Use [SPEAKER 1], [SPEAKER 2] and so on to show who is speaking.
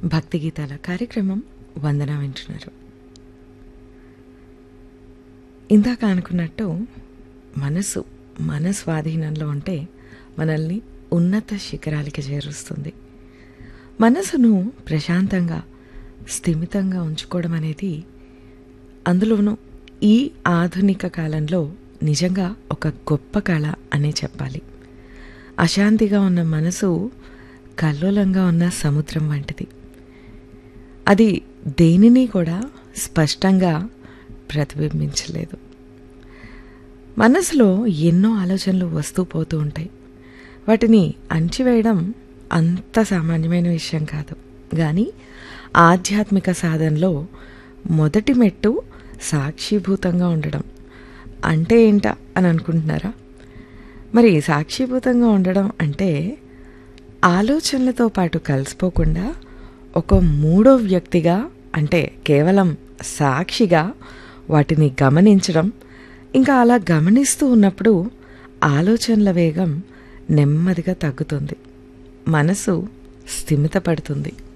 [SPEAKER 1] భక్తి గీతాల కార్యక్రమం వందన వింటున్నారు ఇందాక అనుకున్నట్టు మనసు మన స్వాధీనంలో ఉంటే మనల్ని ఉన్నత శిఖరాలకి చేరుస్తుంది మనసును ప్రశాంతంగా స్థిమితంగా ఉంచుకోవడం అనేది అందులోనూ ఈ ఆధునిక కాలంలో నిజంగా ఒక గొప్ప కళ అనే చెప్పాలి అశాంతిగా ఉన్న మనసు కల్లోలంగా ఉన్న సముద్రం వంటిది అది దేనిని కూడా స్పష్టంగా ప్రతిబింబించలేదు మనసులో ఎన్నో ఆలోచనలు వస్తూ పోతూ ఉంటాయి వాటిని అణిచివేయడం అంత సామాన్యమైన విషయం కాదు కానీ ఆధ్యాత్మిక సాధనలో మొదటి మెట్టు సాక్షిభూతంగా ఉండడం అంటే ఏంటా అని అనుకుంటున్నారా మరి సాక్షిభూతంగా ఉండడం అంటే ఆలోచనలతో పాటు కలిసిపోకుండా ఒక మూడో వ్యక్తిగా అంటే కేవలం సాక్షిగా వాటిని గమనించడం ఇంకా అలా గమనిస్తూ ఉన్నప్పుడు ఆలోచనల వేగం నెమ్మదిగా తగ్గుతుంది మనసు స్థిమితపడుతుంది